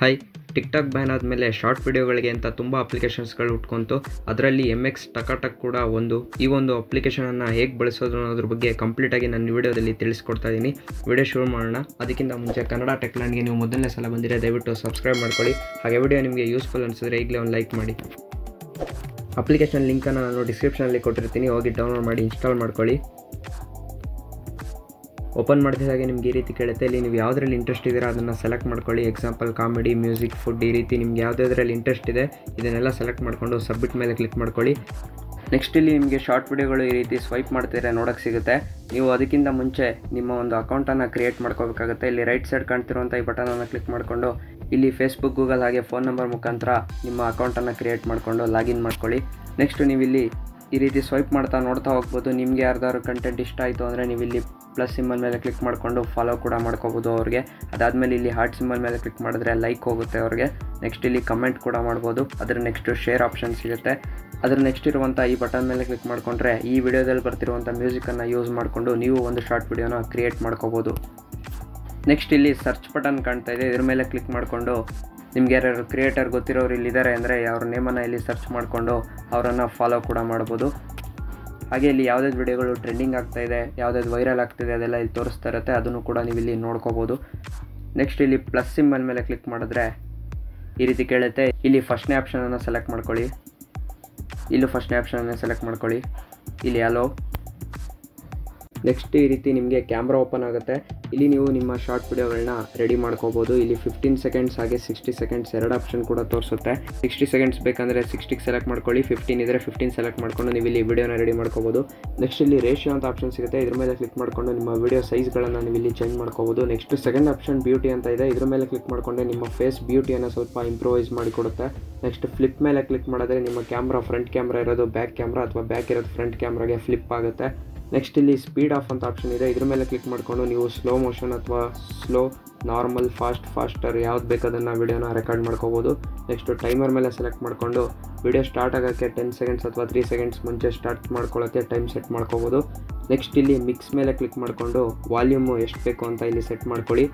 hi TikTok ban ಆದಮೇಲೆ short ವಿಡಿಯೋಗಳಿಗೆ ಅಂತ ತುಂಬ ಅಪ್ಲಿಕೇಶನ್ಸ್ಗಳು ಹುಟ್ಕೊಂತು ಅದರಲ್ಲಿ ಎಮ್ ಎಕ್ಸ್ ಟಕಾಟಕ್ ಕೂಡ ಒಂದು ಈ ಒಂದು ಅಪ್ಲಿಕೇಶನನ್ನು ಹೇಗೆ ಬಳಸೋದು ಅನ್ನೋದ್ರ ಬಗ್ಗೆ ಕಂಪ್ಲೀಟಾಗಿ ನನ್ನ ವಿಡಿಯೋದಲ್ಲಿ ತಿಳಿಸ್ಕೊಡ್ತಾ ಇದ್ದೀನಿ ವಿಡಿಯೋ ಶುರು ಮಾಡೋಣ ಅದಕ್ಕಿಂತ ಮುಂಚೆ ಕನ್ನಡ ಟೆಕ್ಲ್ಯಾಂಡ್ಗೆ ನೀವು ಮೊದಲನೇ ಸಲ ಬಂದಿರೋ ದಯವಿಟ್ಟು ಸಬ್ಸ್ಕ್ರೈಬ್ ಮಾಡ್ಕೊಳ್ಳಿ ಹಾಗೆ ವಿಡಿಯೋ ನಿಮಗೆ ಯೂಸ್ಫುಲ್ ಅನಿಸಿದ್ರೆ ಈಗಲೇ ಒಂದು ಲೈಕ್ ಮಾಡಿ ಅಪ್ಲಿಕೇಶನ್ ಲಿಂಕನ್ನು ನಾನು ಡಿಸ್ಕ್ರಿಪ್ಷನಲ್ಲಿ ಕೊಟ್ಟಿರ್ತೀನಿ ಹೋಗಿ ಡೌನ್ಲೋಡ್ ಮಾಡಿ ಇನ್ಸ್ಟಾಲ್ ಮಾಡ್ಕೊಳ್ಳಿ ಓಪನ್ ಮಾಡ್ತಿದ್ದಾಗೆ ನಿಮ್ಗೆ ಈ ರೀತಿ ಕೇಳುತ್ತೆ ಇಲ್ಲಿ ನೀವು ಯಾವುದ್ರಲ್ಲಿ ಇಂಟ್ರೆಸ್ಟ್ ಇದ್ದೀರಾ ಅದನ್ನು ಸೆಲೆಕ್ಟ್ ಮಾಡ್ಕೊಳ್ಳಿ ಎಕ್ಸಾಂಪಲ್ ಕಾಮಿಡಿ ಮ್ಯೂಸಿಕ್ ಫುಡ್ ಈ ರೀತಿ ನಿಮ್ಗೆ ಯಾವುದ್ಯಾವ್ದ್ರಲ್ಲಿ ಇಂಟ್ರೆಸ್ಟ್ ಇದೆ ಇದನ್ನೆಲ್ಲ ಸೆಲೆಕ್ಟ್ ಮಾಡಿಕೊಂಡು ಸಬ್ಮಿಟ್ ಮೇಲೆ ಕ್ಲಿಕ್ ಮಾಡ್ಕೊಳ್ಳಿ ನೆಕ್ಸ್ಟ್ ಇಲ್ಲಿ ನಿಮಗೆ ಶಾರ್ಟ್ ವಿಡಿಯೋಗಳು ಈ ರೀತಿ ಸ್ವೈಪ್ ಮಾಡ್ತಿದ್ರೆ ನೋಡೋಕ್ಕೆ ಸಿಗುತ್ತೆ ನೀವು ಅದಕ್ಕಿಂತ ಮುಂಚೆ ನಿಮ್ಮ ಒಂದು ಅಕೌಂಟನ್ನು ಕ್ರಿಯೇಟ್ ಮಾಡ್ಕೋಬೇಕಾಗುತ್ತೆ ಇಲ್ಲಿ ರೈಟ್ ಸೈಡ್ ಕಾಣ್ತಿರುವಂಥ ಈ ಬಟನನ್ನು ಕ್ಲಿಕ್ ಮಾಡಿಕೊಂಡು ಇಲ್ಲಿ ಫೇಸ್ಬುಕ್ ಗೂಗಲ್ ಹಾಗೆ ಫೋನ್ ನಂಬರ್ ಮುಖಾಂತರ ನಿಮ್ಮ ಅಕೌಂಟನ್ನು ಕ್ರಿಯೇಟ್ ಮಾಡಿಕೊಂಡು ಲಾಗಿನ್ ಮಾಡ್ಕೊಳ್ಳಿ ನೆಕ್ಸ್ಟ್ ನೀವು ಇಲ್ಲಿ ಈ ರೀತಿ ಸ್ವೈಪ್ ಮಾಡ್ತಾ ನೋಡ್ತಾ ಹೋಗ್ಬೋದು ನಿಮಗೆ ಯಾರ್ದಾದ್ರು ಕಂಟೆಂಟ್ ಇಷ್ಟ ಆಯಿತು ಅಂದರೆ ನೀವು ಇಲ್ಲಿ ಪ್ಲಸ್ ಸಿಂಬಲ್ ಮೇಲೆ ಕ್ಲಿಕ್ ಮಾಡಿಕೊಂಡು ಫಾಲೋ ಕೂಡ ಮಾಡ್ಕೋಬೋದು ಅವ್ರಿಗೆ ಅದಾದಮೇಲೆ ಇಲ್ಲಿ ಹಾರ್ಟ್ ಸಿಂಬಲ್ ಮೇಲೆ ಕ್ಲಿಕ್ ಮಾಡಿದ್ರೆ ಲೈಕ್ ಹೋಗುತ್ತೆ ಅವ್ರಿಗೆ ನೆಕ್ಸ್ಟ್ ಇಲ್ಲಿ ಕಮೆಂಟ್ ಕೂಡ ಮಾಡ್ಬೋದು ಅದರ ನೆಕ್ಸ್ಟ್ ಶೇರ್ ಆಪ್ಷನ್ ಸಿಗುತ್ತೆ ಅದರ ನೆಕ್ಸ್ಟ್ ಇರುವಂಥ ಈ ಬಟನ್ ಮೇಲೆ ಕ್ಲಿಕ್ ಮಾಡಿಕೊಂಡ್ರೆ ಈ ವಿಡಿಯೋದಲ್ಲಿ ಬರ್ತಿರುವಂಥ ಮ್ಯೂಸಿಕನ್ನು ಯೂಸ್ ಮಾಡಿಕೊಂಡು ನೀವು ಒಂದು ಶಾರ್ಟ್ ವಿಡಿಯೋನ ಕ್ರಿಯೇಟ್ ಮಾಡ್ಕೋಬೋದು ನೆಕ್ಸ್ಟ್ ಇಲ್ಲಿ ಸರ್ಚ್ ಬಟನ್ ಕಾಣ್ತಾ ಇದೆ ಇದ್ರ ಮೇಲೆ ಕ್ಲಿಕ್ ಮಾಡಿಕೊಂಡು ನಿಮ್ಗೆ ಯಾರ್ಯಾರು ಕ್ರಿಯೇಟರ್ ಗೊತ್ತಿರೋರು ಇಲ್ಲಿದ್ದಾರೆ ಅಂದರೆ ಅವ್ರ ನೇಮನ್ನು ಇಲ್ಲಿ ಸರ್ಚ್ ಮಾಡಿಕೊಂಡು ಅವರನ್ನು ಫಾಲೋ ಕೂಡ ಮಾಡ್ಬೋದು ಹಾಗೆ ಇಲ್ಲಿ ಯಾವುದಾದ್ರು ವಿಡಿಯೋಗಳು ಟ್ರೆಂಡಿಂಗ್ ಆಗ್ತಾ ಇದೆ ಯಾವುದಾದ್ರು ವೈರಲ್ ಆಗ್ತಿದೆ ಅದೆಲ್ಲ ಇಲ್ಲಿ ತೋರಿಸ್ತಾ ಇರುತ್ತೆ ಅದನ್ನು ಕೂಡ ನೀವು ಇಲ್ಲಿ ನೋಡ್ಕೋಬೋದು ನೆಕ್ಸ್ಟ್ ಇಲ್ಲಿ ಪ್ಲಸ್ ಸಿಂಬಲ್ ಮೇಲೆ ಕ್ಲಿಕ್ ಮಾಡಿದ್ರೆ ಈ ರೀತಿ ಕೇಳುತ್ತೆ ಇಲ್ಲಿ ಫಸ್ಟ್ನೇ ಆಪ್ಷನನ್ನು ಸೆಲೆಕ್ಟ್ ಮಾಡ್ಕೊಳ್ಳಿ ಇಲ್ಲೂ ಫಸ್ಟ್ನೇ ಆಪ್ಷನನ್ನು ಸೆಲೆಕ್ಟ್ ಮಾಡ್ಕೊಳ್ಳಿ ಇಲ್ಲಿ ಅಲೋ ನೆಕ್ಸ್ಟ್ ಈ ರೀತಿ ನಿಮಗೆ ಕ್ಯಾಮ್ರಾ ಓಪನ್ ಆಗುತ್ತೆ ಇಲ್ಲಿ ನೀವು ನಿಮ್ಮ ಶಾರ್ಟ್ ವಿಡಿಯೋಗಳನ್ನ ರೆಡಿ ಮಾಡ್ಕೋಬೋದು ಇಲ್ಲಿ ಫಿಫ್ಟೀನ್ ಸೆಕೆಂಡ್ಸ್ ಹಾಗೆ ಸಿಕ್ಸ್ಟಿ ಸೆಕೆಂಡ್ಸ್ ಎರಡು ಆಪ್ಷನ್ ಕೂಡ ತೋರಿಸುತ್ತೆ ಸಿಕ್ಸ್ಟಿ ಸೆಕೆಂಡ್ಸ್ ಬೇಕಂದರೆ ಸಿಕ್ಸ್ಟಿಗೆ ಸೆಲೆಕ್ಟ್ ಮಾಡ್ಕೊಳ್ಳಿ ಫಿಫ್ಟೀನ್ ಇದ್ದರೆ ಫಿಫ್ಟೀನ್ ಸೆಲೆಕ್ಟ್ ಮಾಡ್ಕೊಂಡು ನೀವು ಇಲ್ಲಿ ವಿಡಿಯೋನ ರೆಡಿ ಮಾಡ್ಕೋಬೋದು ನೆಕ್ಸ್ಟ್ ಇಲ್ಲಿ ರೇಷಿಯೋ ಅಂತ ಆಪ್ಷನ್ ಸಿಗುತ್ತೆ ಇದ್ರ ಮೇಲೆ ಕ್ಲಿಕ್ ಮಾಡಿಕೊಂಡು ನಿಮ್ಮ ವಿಡಿಯೋ ಸೈಜ್ಗಳನ್ನು ನೀವು ಇಲ್ಲಿ ಚೇಂಜ್ ಮಾಡ್ಕೋಬೋದು ನೆಕ್ಸ್ಟ್ ಸೆಕೆಂಡ್ ಆಪ್ಷನ್ ಬ್ಯೂಟಿ ಅಂತ ಇದೆ ಇದ್ರ ಮೇಲೆ ಕ್ಲಿಕ್ ಮಾಡಿಕೊಂಡ್ರೆ ನಿಮ್ಮ ಫೇಸ್ ಬ್ಯೂಟಿಯನ್ನು ಸ್ವಲ್ಪ ಇಂಪ್ರೂವೈಸ್ ಮಾಡಿಕೊಡುತ್ತೆ ನೆಕ್ಸ್ಟ್ ಫ್ಲಿಪ್ ಮೇಲೆ ಕ್ಲಿಕ್ ಮಾಡಿದ್ರೆ ನಿಮ್ಮ ಕ್ಯಾಮ್ರಾ ಫ್ರಂಟ್ ಕ್ಯಾಮ್ರಾ ಇರೋದು ಬ್ಯಾಕ್ ಕ್ಯಾಮ್ರಾ ಅಥವಾ ಬ್ಯಾಕ್ ಇರೋದು ಫ್ರಂಟ್ ಕ್ಯಾಮ್ರಾಗೆ ಫ್ಲಿಪ್ ಆಗುತ್ತೆ ನೆಕ್ಸ್ಟ್ ಇಲ್ಲಿ ಸ್ಪೀಡ್ ಆಫ್ ಅಂತ ಆಪ್ಷನ್ ಇದೆ ಇದ್ರ ಮೇಲೆ ಕ್ಲಿಕ್ ಮಾಡಿಕೊಂಡು ನೀವು ಸ್ಲೋ ಮೋಷನ್ ಅಥವಾ ಸ್ಲೋ ನಾರ್ಮಲ್ ಫಾಸ್ಟ್ ಫಾಸ್ಟರ್ ಯಾವ್ದು ಬೇಕು ಅದನ್ನು ವಿಡಿಯೋನ ರೆಕಾರ್ಡ್ ಮಾಡ್ಕೋಬೋದು ನೆಕ್ಸ್ಟ್ ಟೈಮರ್ ಮೇಲೆ ಸೆಲೆಕ್ಟ್ ಮಾಡಿಕೊಂಡು ವಿಡಿಯೋ ಸ್ಟಾರ್ಟ್ ಆಗೋಕ್ಕೆ ಟೆನ್ ಸೆಕೆಂಡ್ಸ್ ಅಥವಾ ತ್ರೀ ಸೆಕೆಂಡ್ಸ್ ಮುಂಚೆ ಸ್ಟಾರ್ಟ್ ಮಾಡ್ಕೊಳ್ಳೋಕ್ಕೆ ಟೈಮ್ ಸೆಟ್ ಮಾಡ್ಕೋಬೋದು ನೆಕ್ಸ್ಟ್ ಇಲ್ಲಿ ಮಿಕ್ಸ್ ಮೇಲೆ ಕ್ಲಿಕ್ ಮಾಡಿಕೊಂಡು ವಾಲ್ಯೂಮು ಎಷ್ಟು ಬೇಕು ಅಂತ ಇಲ್ಲಿ ಸೆಟ್ ಮಾಡ್ಕೊಳ್ಳಿ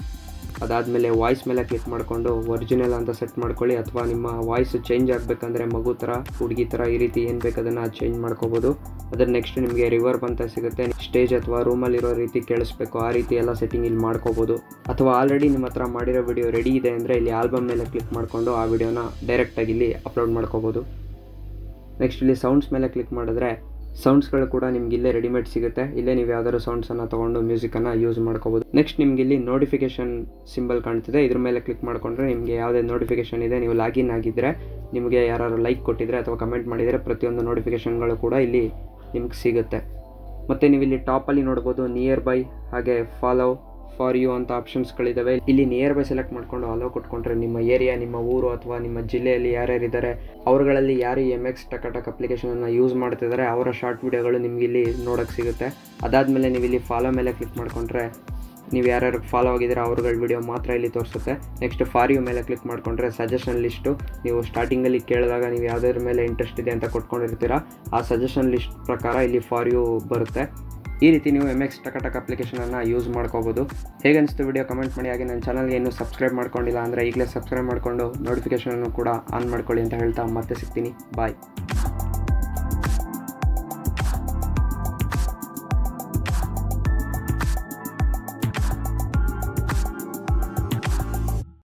ಅದಾದಮೇಲೆ ವಾಯ್ಸ್ ಮೇಲೆ ಕ್ಲಿಕ್ ಮಾಡಿಕೊಂಡು ಒರಿಜಿನಲ್ ಅಂತ ಸೆಟ್ ಮಾಡ್ಕೊಳ್ಳಿ ಅಥವಾ ನಿಮ್ಮ ವಾಯ್ಸ್ ಚೇಂಜ್ ಆಗಬೇಕಂದ್ರೆ ಮಗು ಥರ ಹುಡುಗಿ ಥರ ಈ ರೀತಿ ಏನು ಬೇಕು ಅದನ್ನು ಚೇಂಜ್ ಮಾಡ್ಕೋಬೋದು ಅದ್ರ ನೆಕ್ಸ್ಟ್ ನಿಮಗೆ ರಿವರ್ಬ್ ಅಂತ ಸಿಗುತ್ತೆ ಸ್ಟೇಜ್ ಅಥವಾ ರೂಮಲ್ಲಿರೋ ರೀತಿ ಕೇಳಿಸ್ಬೇಕು ಆ ರೀತಿ ಎಲ್ಲ ಸೆಟ್ಟಿಂಗ್ ಇಲ್ಲಿ ಮಾಡ್ಕೋಬೋದು ಅಥವಾ ಆಲ್ರೆಡಿ ನಿಮ್ಮ ಹತ್ರ ಮಾಡಿರೋ ವಿಡಿಯೋ ರೆಡಿ ಇದೆ ಅಂದರೆ ಇಲ್ಲಿ ಆಲ್ಬಮ್ ಮೇಲೆ ಕ್ಲಿಕ್ ಮಾಡಿಕೊಂಡು ಆ ವಿಡಿಯೋನ ಡೈರೆಕ್ಟಾಗಿ ಇಲ್ಲಿ ಅಪ್ಲೋಡ್ ಮಾಡ್ಕೋಬೋದು ನೆಕ್ಸ್ಟ್ ಇಲ್ಲಿ ಸೌಂಡ್ಸ್ ಮೇಲೆ ಕ್ಲಿಕ್ ಮಾಡಿದ್ರೆ ಸೌಂಡ್ಸ್ಗಳು ಕೂಡ ನಿಮ್ಗೆ ಇಲ್ಲೇ ರೆಡಿಮೇಡ್ ಸಿಗುತ್ತೆ ಇಲ್ಲೇ ನೀವು ಯಾವ್ದಾದ್ರು ಸೌಂಡ್ಸನ್ನು ತೊಗೊಂಡು ಮ್ಯೂಸಿಕನ್ನು ಯೂಸ್ ಮಾಡ್ಕೋಬೋದು ನೆಕ್ಸ್ಟ್ ನಿಮ್ಗೆ ಇಲ್ಲಿ ನೋಟಿಫಿಕೇಶನ್ ಸಿಂಬಲ್ ಕಾಣ್ತಿದೆ ಇದ್ರ ಮೇಲೆ ಕ್ಲಿಕ್ ಮಾಡಿಕೊಂಡ್ರೆ ನಿಮಗೆ ಯಾವುದೇ ನೋಟಿಫಿಕೇಶನ್ ಇದೆ ನೀವು ಲಾಗಿನ್ ಆಗಿದ್ದರೆ ನಿಮಗೆ ಯಾರು ಲೈಕ್ ಕೊಟ್ಟಿದ್ರೆ ಅಥವಾ ಕಮೆಂಟ್ ಮಾಡಿದರೆ ಪ್ರತಿಯೊಂದು ನೋಟಿಫಿಕೇಶನ್ಗಳು ಕೂಡ ಇಲ್ಲಿ ನಿಮ್ಗೆ ಸಿಗುತ್ತೆ ಮತ್ತು ನೀವು ಇಲ್ಲಿ ಟಾಪಲ್ಲಿ ನೋಡ್ಬೋದು ನಿಯರ್ ಬೈ ಹಾಗೆ ಫಾಲೋ ಫಾರ್ ಯು ಅಂತ ಆಪ್ಷನ್ಸ್ಗಳಿದ್ದಾವೆ ಇಲ್ಲಿ ನಿಯರ್ ಬೈ ಸೆಲೆಕ್ಟ್ ಮಾಡ್ಕೊಂಡು ಅಲೋ ಕೊಟ್ಕೊಂಡ್ರೆ ನಿಮ್ಮ ಏರಿಯಾ ನಿಮ್ಮ ಊರು ಅಥವಾ ನಿಮ್ಮ ಜಿಲ್ಲೆಯಲ್ಲಿ ಯಾರ್ಯಾರಿದ್ದಾರೆ ಅವರುಗಳಲ್ಲಿ ಯಾರು ಎಮ್ ಎಕ್ಸ್ ಟಕಟಕ್ ಅಪ್ಲಿಕೇಶನನ್ನು ಯೂಸ್ ಮಾಡ್ತಿದ್ದಾರೆ ಅವರ ಶಾರ್ಟ್ ವಿಡಿಯೋಗಳು ನಿಮ್ಗೆ ಇಲ್ಲಿ ನೋಡೋಕ್ಕೆ ಸಿಗುತ್ತೆ ಅದಾದಮೇಲೆ ನೀವು ಇಲ್ಲಿ ಫಾಲೋ ಮೇಲೆ ಕ್ಲಿಕ್ ಮಾಡಿಕೊಂಡ್ರೆ ನೀವು ಯಾರ್ಯಾರು ಫಾಲೋ ಆಗಿದ್ದೀರಾ ಅವ್ರಗಳ ವಿಡಿಯೋ ಮಾತ್ರ ಇಲ್ಲಿ ತೋರಿಸುತ್ತೆ ನೆಕ್ಸ್ಟ್ ಫಾರ್ ಯು ಮೇಲೆ ಕ್ಲಿಕ್ ಮಾಡಿಕೊಂಡ್ರೆ ಸಜೆಷನ್ ಲಿಸ್ಟು ನೀವು ಸ್ಟಾರ್ಟಿಂಗಲ್ಲಿ ಕೇಳಿದಾಗ ನೀವು ಯಾವುದ್ರ ಮೇಲೆ ಇಂಟ್ರೆಸ್ಟ್ ಇದೆ ಅಂತ ಕೊಟ್ಕೊಂಡಿರ್ತೀರಾ ಆ ಸಜೆಷನ್ ಲಿಸ್ಟ್ ಪ್ರಕಾರ ಇಲ್ಲಿ ಫಾರ್ ಯು ಬರುತ್ತೆ ಈ ರೀತಿ ನೀವು ಎಮ್ ಎಕ್ಸ್ ಟಕಟಕ್ ಅಪ್ಲಿಕೇಶನನ್ನು ಯೂಸ್ ಮಾಡ್ಕೋಬೋದು ಹೇಗೆ ಅನಿಸ್ತು ವಿಡಿಯೋ ಕಮೆಂಟ್ ಮಾಡಿ ಹಾಗೆ ನನ್ನ ಚಾನಲ್ಗೆ ಇನ್ನೂ ಸಬ್ಸ್ಕ್ರೈಬ್ ಮಾಡ್ಕೊಂಡಿಲ್ಲ ಅಂದರೆ ಈಗಲೇ ಸಬ್ಸ್ಕ್ರೈಬ್ ಮಾಡಿಕೊಂಡು ನೋಟಿಫಿಕೇಷನನ್ನು ಕೂಡ ಆನ್ ಮಾಡ್ಕೊಳ್ಳಿ ಅಂತ ಹೇಳ್ತಾ ಮತ್ತೆ ಸಿಗ್ತೀನಿ ಬಾಯ್